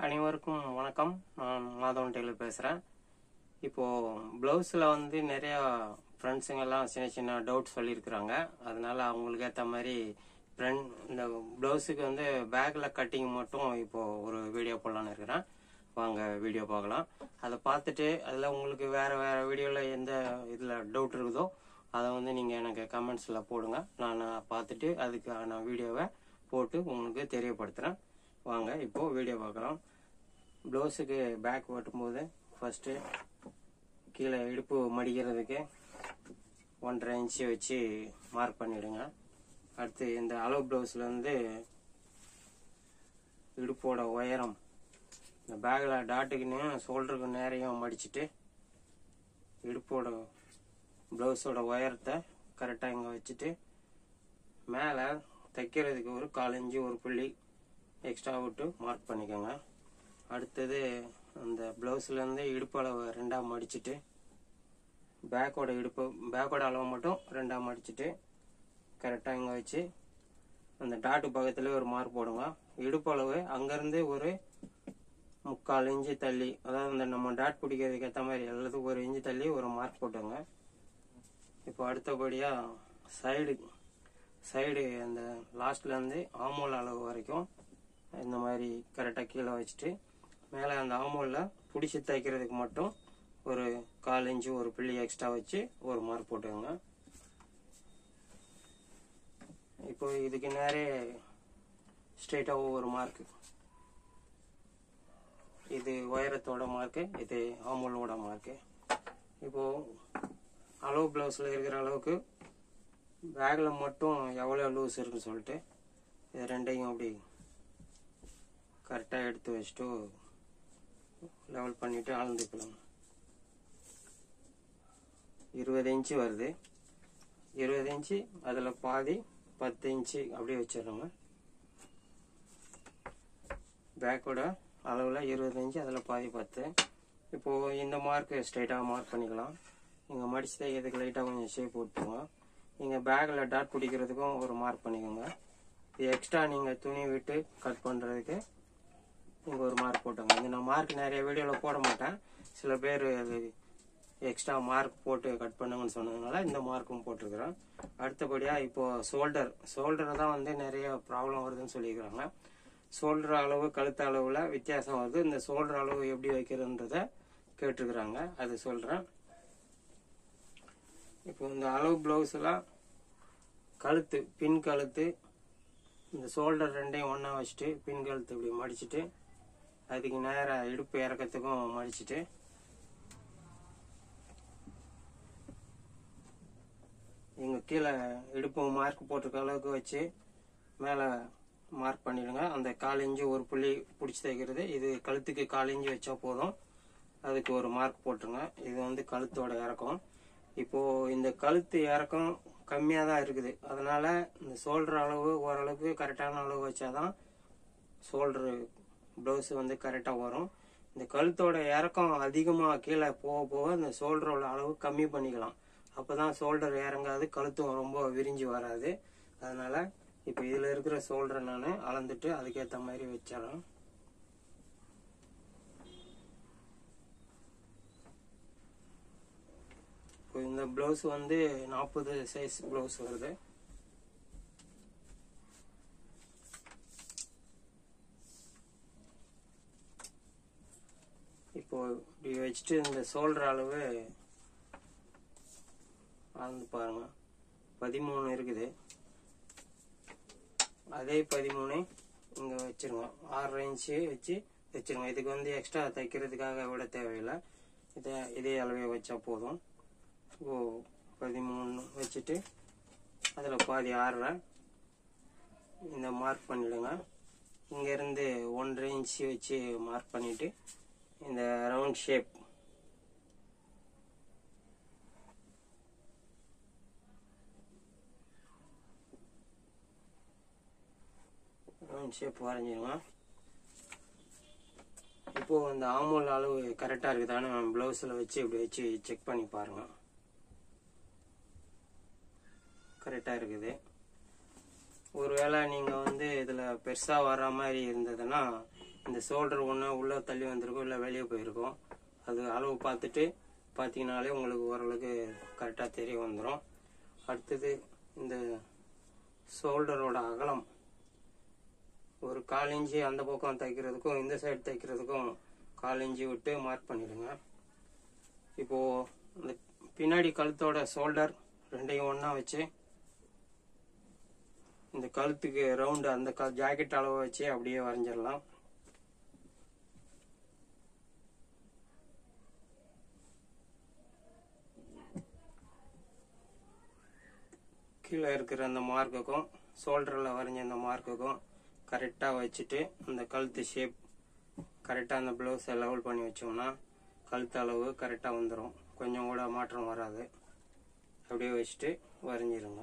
அனைவருக்கும் வணக்கம் நான் மாதவன் டெய்லர் பேசுகிறேன் இப்போது ப்ளவுஸில் வந்து நிறையா ஃப்ரெண்ட்ஸுங்கெல்லாம் சின்ன சின்ன டவுட் சொல்லியிருக்கிறாங்க அதனால அவங்களுக்கு ஏற்ற மாதிரி ஃப்ரெண்ட் இந்த ப்ளவுஸுக்கு வந்து பேக்கில் கட்டிங் மட்டும் இப்போது ஒரு வீடியோ போடலான்னு இருக்கிறேன் வாங்க வீடியோ பார்க்கலாம் அதை பார்த்துட்டு அதில் உங்களுக்கு வேறு வேறு வீடியோவில் எந்த இதில் டவுட் இருக்குதோ அதை வந்து நீங்கள் எனக்கு கமெண்ட்ஸில் போடுங்க நான் பார்த்துட்டு அதுக்கான வீடியோவை போட்டு உங்களுக்கு தெரியப்படுத்துகிறேன் வாங்க இப்போது வீடியோ பார்க்கலாம் ப்ளவுஸுக்கு பேக் வெட்டும்போது ஃபஸ்ட்டு கீழே இடுப்பு மடிக்கிறதுக்கு ஒன்றரை இன்ச்சு வச்சு மார்க் பண்ணிவிடுங்க அடுத்து இந்த அளவு ப்ளவுஸ்லேருந்து இடுப்போட உயரம் இந்த பேக்கில் டாட்டுக்குன்னு ஷோல்டருக்கு நேரையும் மடிச்சுட்டு இடுப்போட ப்ளவுஸோட உயரத்தை கரெக்டாக இங்கே வச்சுட்டு மேலே தைக்கிறதுக்கு ஒரு கால் இன்ச்சு ஒரு புள்ளி எக்ஸ்ட்ரா விட்டு மார்க் பண்ணிக்கோங்க அடுத்தது அந்த ப்ளவுஸ்லேருந்து இடுப்பு அளவு ரெண்டாக மடிச்சுட்டு பேக்கோட இடுப்பு பேக்கோட அளவு மட்டும் ரெண்டாக மடிச்சுட்டு கரெக்டாக இங்கே வச்சு அந்த டாட்டு பக்கத்துலேயே ஒரு மார்க் போடுங்க இடுப்பு அளவு அங்கேருந்து ஒரு முக்கால் இன்ச்சு தள்ளி அதாவது இந்த நம்ம டாட் பிடிக்கிறதுக்கு ஏற்ற மாதிரி எல்லாத்துக்கும் ஒரு இன்ச்சு தள்ளி ஒரு மார்க் போட்டுங்க இப்போ அடுத்தபடியாக சைடு சைடு அந்த லாஸ்ட்லேருந்து ஆமோல் அளவு வரைக்கும் இந்த மாதிரி கரெக்டாக கீழே வச்சுட்டு மேலே அந்த ஆமோலில் பிடிச்சி தைக்கிறதுக்கு மட்டும் ஒரு கால் இன்ச்சு ஒரு புள்ளி எக்ஸ்ட்ரா வச்சு ஒரு மார்க் போட்டுக்கோங்க இப்போ இதுக்கு நேரே ஸ்ட்ரெயிட்டாக ஒரு மார்க்கு இது உயரத்தோட மார்க்கு இது ஆமோலோட மார்க்கு இப்போது அளவு ப்ளவுஸில் இருக்கிற அளவுக்கு பேக்கில் மட்டும் எவ்வளோ லூஸ் இருக்குன்னு சொல்லிட்டு இது ரெண்டையும் அப்படி கரெக்டாக எடுத்து வச்சுட்டு லெவல் பண்ணிவிட்டு அளந்துக்கலாம் இருபது இன்ச்சு வருது இருபது இன்ச்சு அதில் பாதி பத்து இன்ச்சு அப்படியே வச்சிடுறோங்க பேக்கோட அளவில் இருபது இன்ச்சு அதில் பாதி பத்து இப்போது இந்த மார்க்கு ஸ்ட்ரைட்டாக மார்க் பண்ணிக்கலாம் நீங்கள் மடிச்சு தைக்கிறதுக்கு லைட்டாக கொஞ்சம் ஷேப் விட்டுருங்க நீங்கள் பேக்கில் டாட் பிடிக்கிறதுக்கும் ஒரு மார்க் பண்ணிக்கோங்க இது எக்ஸ்ட்ரா நீங்கள் துணி விட்டு கட் பண்ணுறதுக்கு இங்கே ஒரு மார்க் போட்டுங்க இது நான் மார்க் நிறைய வீடியோவில் போட மாட்டேன் சில பேர் அது எக்ஸ்ட்ரா மார்க் போட்டு கட் பண்ணுங்கன்னு சொன்னதுனால இந்த மார்க்கும் போட்டிருக்கிறேன் அடுத்தபடியாக இப்போது ஷோல்டர் ஷோல்டர் தான் வந்து நிறைய ப்ராப்ளம் வருதுன்னு சொல்லியிருக்கிறாங்க ஷோல்டர் அளவு கழுத்து அளவில் வித்தியாசம் வருது இந்த ஷோல்டர் அளவு எப்படி வைக்கிறதுன்றத கேட்டிருக்கிறாங்க அது சொல்கிறேன் இப்போ இந்த அளவு ப்ளவுஸ்லாம் கழுத்து பின் கழுத்து இந்த ஷோல்டர் ரெண்டையும் ஒன்றா வச்சுட்டு பின் கழுத்து இப்படி மடிச்சுட்டு அதுக்கு நேராக இடுப்பு இறக்கத்துக்கும் மடிச்சுட்டு இங்கே கீழே இடுப்பு மார்க் போட்டிருக்க அளவுக்கு வச்சு மேலே மார்க் பண்ணிடுங்க அந்த கால் இன்ச்சு ஒரு புள்ளி பிடிச்சி தைக்கிறது இது கழுத்துக்கு கால் இன்ச்சு வச்சா போதும் அதுக்கு ஒரு மார்க் போட்டுருங்க இது வந்து கழுத்தோட இறக்கம் இப்போது இந்த கழுத்து இறக்கம் கம்மியாக தான் இருக்குது அதனால் இந்த ஷோல்டர் அளவு ஓரளவுக்கு கரெக்டான அளவு வச்சாதான் ஷோல்டரு ப்ளவுஸு வந்து கரெக்டாக வரும் இந்த கழுத்தோட இறக்கம் அதிகமாக கீழே போக போக இந்த ஷோல்டரோட அளவு கம்மி பண்ணிக்கலாம் அப்போ தான் ஷோல்டர் இறங்காது கழுத்தும் ரொம்ப விரிஞ்சு வராது அதனால் இப்போ இதில் இருக்கிற ஷோல்டரை நான் அளந்துட்டு அதுக்கேற்ற மாதிரி வச்சிடறேன் இப்போ இந்த ப்ளவுஸ் வந்து நாற்பது சைஸ் ப்ளவுஸ் வருது இப்போ இப்படி வச்சுட்டு இந்த ஷோல்டர் அளவு அளந்து பாருங்க பதிமூணு இருக்குது அதே பதிமூணு இங்கே வச்சிருங்க ஆறரை இன்ச்சு வச்சு வச்சிருங்க இதுக்கு வந்து எக்ஸ்ட்ரா தைக்கிறதுக்காக விட தேவையில்லை இதை இதே அளவே வச்சா போதும் ஓ பதிமூணு வச்சுட்டு அதில் பாதி ஆறரை இந்த மார்க் பண்ணிவிடுங்க இங்கேருந்து ஒன்றரை இன்ச்சு வச்சு மார்க் பண்ணிவிட்டு இந்த ரவுண்ட் ஷேப் ரவுண்ட் ஷேப் வரைஞ்சிருங்க இப்போது இந்த ஆமூல் அளவு கரெக்டாக இருக்குதான்னு ப்ளவுஸில் வச்சு இப்படி வச்சு செக் பண்ணி பாருங்கள் கரெக்டாக இருக்குது ஒருவேளை நீங்கள் வந்து இதில் பெருசாக வர்ற மாதிரி இருந்ததுன்னா இந்த ஷோல்டர் ஒன்று உள்ளே தள்ளி வந்திருக்கும் இல்லை வெளியே போயிருக்கும் அது அளவு பார்த்துட்டு பார்த்தீங்கனாலே உங்களுக்கு ஓரளவுக்கு கரெக்டாக தெரிய வந்துடும் அடுத்தது இந்த ஷோல்டரோட அகலம் ஒரு கால் இன்ச்சு அந்த பக்கம் தைக்கிறதுக்கும் இந்த சைடு தைக்கிறதுக்கும் கால் இன்ச்சு விட்டு மார்க் பண்ணிடுங்க இப்போ இந்த பின்னாடி கழுத்தோட ஷோல்டர் ரெண்டையும் ஒன்றா வச்சு இந்த கழுத்துக்கு ரவுண்டு அந்த க ஜாக்கெட் அளவை வச்சு அப்படியே வரைஞ்சிடலாம் கீழே இருக்கிற அந்த மார்க்குக்கும் ஷோல்டரில் வரைஞ்ச அந்த மார்க்குக்கும் கரெக்டாக வச்சுட்டு அந்த கழுத்து ஷேப் கரெக்டாக அந்த ப்ளவுஸை லெவல் பண்ணி வச்சோம்னா கழுத்து அளவு கரெக்டாக வந்துடும் கொஞ்சம் கூட மாற்றம் வராது அப்படியே வச்சுட்டு வரைஞ்சிருங்க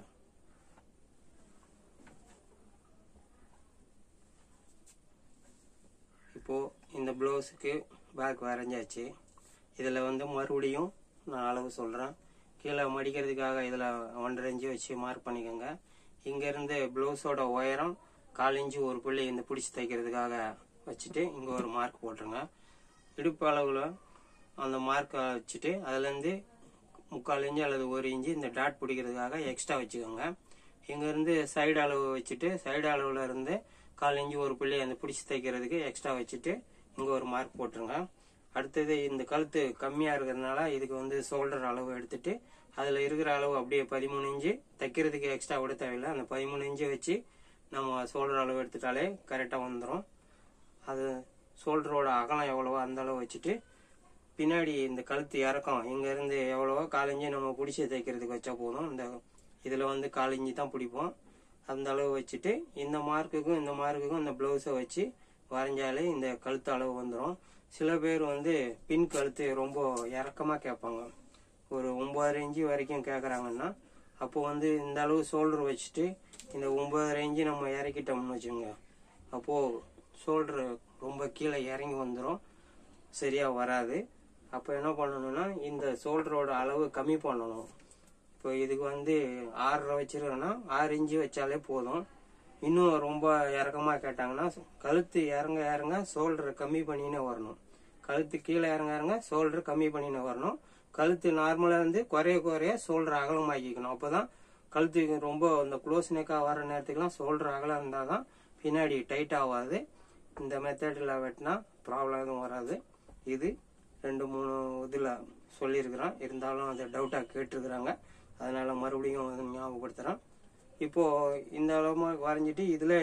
இப்போது இந்த ப்ளவுஸுக்கு பேக் வரைஞ்சாச்சு இதில் வந்து மறுபடியும் நான் அளவு சொல்கிறேன் கீழே மடிக்கிறதுக்காக இதில் ஒன்றரை இன்ச்சு வச்சு மார்க் பண்ணிக்கோங்க இங்கேருந்து ப்ளவுஸோட உயரம் கால் இன்ச்சு ஒரு புள்ளி இந்த பிடிச்சி தைக்கிறதுக்காக வச்சுட்டு இங்கே ஒரு மார்க் போட்டுருங்க இடுப்பு அளவில் அந்த மார்க்கை வச்சுட்டு அதுலேருந்து முக்கால் இன்ச்சு அல்லது ஒரு இன்ச்சு இந்த டாட் பிடிக்கிறதுக்காக எக்ஸ்ட்ரா வச்சுக்கோங்க இங்கேருந்து சைடு அளவு வச்சுட்டு சைடு அளவில் இருந்து கால் இன்ச்சு ஒரு புள்ளி அந்த பிடிச்சி தைக்கிறதுக்கு எக்ஸ்ட்ரா வச்சுட்டு இங்கே ஒரு மார்க் போட்டுருங்க அடுத்தது இந்த கழுத்து கம்மியாக இருக்கிறதுனால இதுக்கு வந்து ஷோல்டர் அளவு எடுத்துட்டு அதில் இருக்கிற அளவு அப்படியே பதிமூணு இன்ச்சு தைக்கிறதுக்கு எக்ஸ்ட்ரா கூட தேவையில்லை அந்த பதிமூணு இன்ச்சு வச்சு நம்ம ஷோல்டர் அளவு எடுத்துட்டாலே கரெக்டாக வந்துடும் அது ஷோல்டரோட அகலம் எவ்வளவோ அந்த அளவு வச்சுட்டு பின்னாடி இந்த கழுத்து இறக்கம் இங்கேருந்து எவ்வளவோ காலஞ்சி நம்ம பிடிச்சி தைக்கிறதுக்கு வச்சா போதும் இந்த இதில் வந்து காலஞ்சி தான் பிடிப்போம் அந்த அளவு வச்சுட்டு இந்த மார்க்குக்கும் இந்த மார்க்குக்கும் இந்த ப்ளவுஸை வச்சு வரைஞ்சாலே இந்த கழுத்து அளவு வந்துடும் சில பேர் வந்து பின் கழுத்து ரொம்ப இறக்கமாக கேட்பாங்க ஒரு ஒம்பதரை இன்ச்சு வரைக்கும் கேட்குறாங்கன்னா அப்போ வந்து இந்த அளவு ஷோல்டர் வச்சுட்டு இந்த ஒம்பதரை இன்ச்சு நம்ம இறக்கிட்டோம்னு வச்சுங்க அப்போது ஷோல்டர் ரொம்ப கீழே இறங்கி வந்துடும் சரியாக வராது அப்போ என்ன பண்ணணும்னா இந்த ஷோல்டரோட அளவு கம்மி பண்ணணும் இப்போ இதுக்கு வந்து ஆறரை வச்சிருக்கோன்னா ஆறு இன்ச்சு வச்சாலே போதும் இன்னும் ரொம்ப இறக்கமாக கேட்டாங்கன்னா கழுத்து இறங்க இறங்க ஷோல்டரை கம்மி பண்ணினே வரணும் கழுத்து கீழே இறங்க இறங்க ஷோல்டர் கம்மி பண்ணினே வரணும் கழுத்து நார்மலாக இருந்து குறைய குறைய ஷோல்டர் அகலமாக்கிக்கணும் அப்போ தான் கழுத்துக்கு ரொம்ப இந்த க்ளோஸ் நெக்காக வர நேரத்துக்குலாம் ஷோல்டர் அகலம் இருந்தால் தான் பின்னாடி டைட் ஆகாது இந்த மெத்தடில் வெட்டினா ப்ராப்ளம் எதுவும் வராது இது ரெண்டு மூணு இதில் சொல்லியிருக்கிறேன் இருந்தாலும் அதை டவுட்டாக கேட்டிருக்கிறாங்க அதனால் மறுபடியும் வந்து ஞாபகப்படுத்துகிறேன் இப்போது இந்த அளவு வரைஞ்சிட்டு இதில்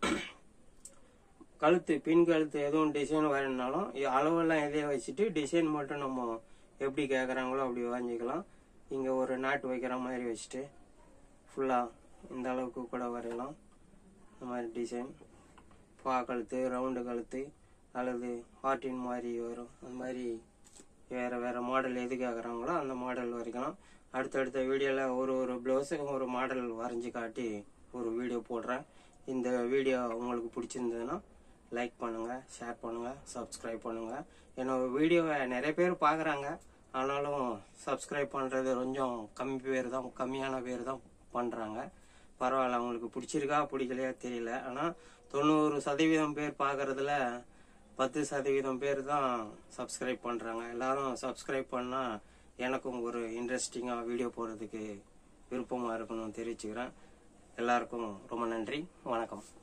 கழுத்து பின் கழுத்து எதுவும் டிசைன் வரைனாலும் அளவெல்லாம் எதையும் வச்சுட்டு டிசைன் மட்டும் நம்ம எப்படி கேட்குறாங்களோ அப்படி வரைஞ்சிக்கலாம் இங்கே ஒரு நாட்டு வைக்கிற மாதிரி வச்சுட்டு ஃபுல்லாக இந்த அளவுக்கு கூட வரையலாம் இந்த மாதிரி டிசைன் பா கழுத்து ரவுண்டு கழுத்து அல்லது ஹார்டின் மாதிரி வரும் அந்த மாதிரி வேறு வேறு மாடல் எது கேட்குறாங்களோ அந்த மாடல் வரைக்கலாம் அடுத்தடுத்த வீடியோவில் ஒரு ஒரு ப்ளவுஸுக்கும் ஒரு மாடல் வரைஞ்சி காட்டி ஒரு வீடியோ போடுறேன் இந்த வீடியோ உங்களுக்கு பிடிச்சிருந்ததுன்னா லைக் பண்ணுங்கள் ஷேர் பண்ணுங்கள் சப்ஸ்கிரைப் பண்ணுங்கள் என்னோட வீடியோவை நிறைய பேர் பார்க்குறாங்க ஆனாலும் சப்ஸ்கிரைப் பண்ணுறது கொஞ்சம் கம்மி பேர் தான் கம்மியான பேர் தான் பண்ணுறாங்க பரவாயில்ல அவங்களுக்கு பிடிச்சிருக்கா பிடிக்கலையா தெரியல ஆனால் தொண்ணூறு சதவீதம் பேர் பார்க்குறதுல பத்து சதவீதம் பேர் தான் சப்ஸ்கிரைப் பண்ணுறாங்க எல்லாரும் சப்ஸ்கிரைப் பண்ணால் எனக்கும் ஒரு இன்ட்ரெஸ்டிங்காக வீடியோ போடுறதுக்கு விருப்பமாக இருக்கணும்னு தெரிவிச்சுக்கிறேன் எல்லாருக்கும் ரொம்ப நன்றி வணக்கம்